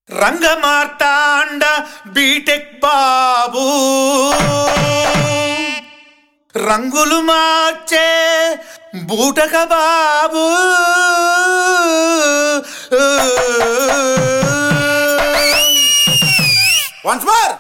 Rangamarthanda BTech Babu రంగులు మార్చే బూటక బాబు వన్స్ మోర్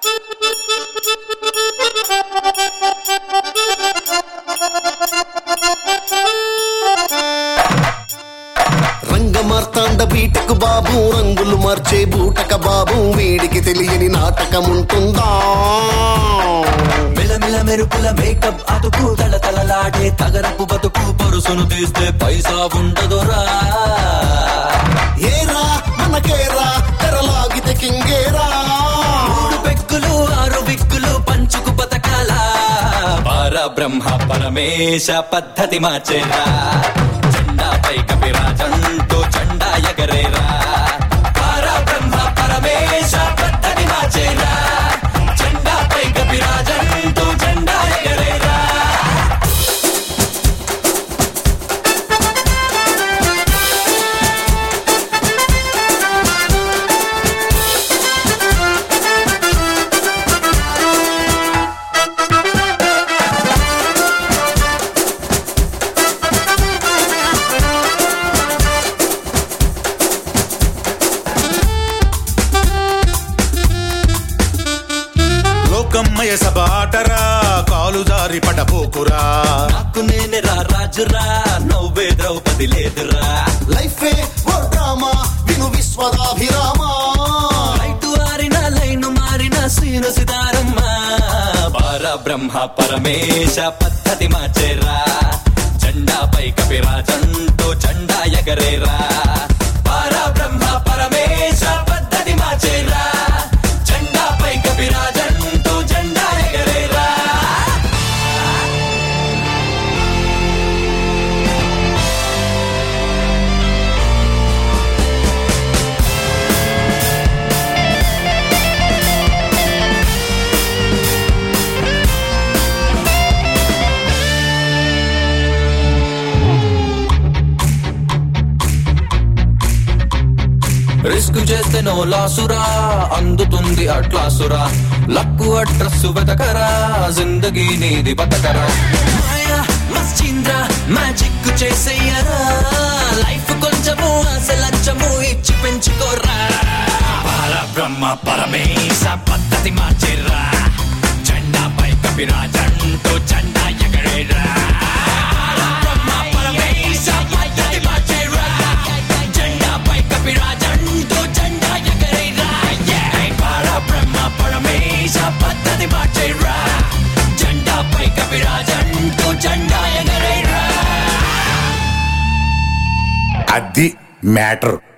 రంగమార్తాండ బీటకు బాబు రంగులు మార్చే బూటక బాబు వీడికి తెలియని నాటకం ఉంటుందా మిలమిల మెరుపుల మేకప్ అతుకు తల తలలాడే తగరపు బతుకు పరుసును తీస్తే పైసా ఉండదురా ఏరా మనకేరా తెరలాగితే కింగేరా మూడు పెక్కులు ఆరు విక్కులు పంచుకు బతకాల పర బ్రహ్మ పరమేశ పద్ధతి మార్చేరా జెండాపై కపిరాజంటూ జెండా ఎగరేరా పర బ్రహ్మ పరమేశ పద్ధతి మార్చేరా జెండాపై కపిరాజంటూ జెండా ఎగరేరా లోకమ్మయ సభ ఆటరా కాలు జారి పడబోకురా నాకు నేనే రా రాజురా నవ్వే ద్రౌపది లేదురా లైఫే ఓ డ్రామా విను విశ్వదాభిరామా లైటు ఆరిన లైను మారిన సీను సితారమ్మ పర బ్రహ్మ పరమేశ పద్ధతి మార్చేరా జెండాపై కపిరాజంటూ జెండా ఎగరేరా పర బ్రహ్మ పరమేశ పద్ధతి మార్చేరా జెండాపై కపిరాజంటూ జెండా ఎగరేరా రిస్క్ చేస్తే నో లాసురా అందుతుంది అట్లాసురా లక్కు అడ్రస్ వెతకరా జిందగీ నీది బతకరా మాయా మస్చింద్ర మ్యాజిక్ చేసేయరా లైఫ్ కొంచెము అసలంచము ఇచ్చి పెంచుకోరా పర బ్రహ్మ పరమేశ పద్ధతి మార్చేరా జెండాపై కపిరాజంటూ జెండా ఎగరేరా బ్రహ్మ పరమేశ పద్ధతి మార్చేరా జెండాపై కపిరాజంటూ జెండా ఎగరేరా పర బ్రహ్మ పరమేశ పద్ధతి మార్చేరా జెండాపై కపిరాజంటూ జెండా ఎగరేరా అది మ్యాటర్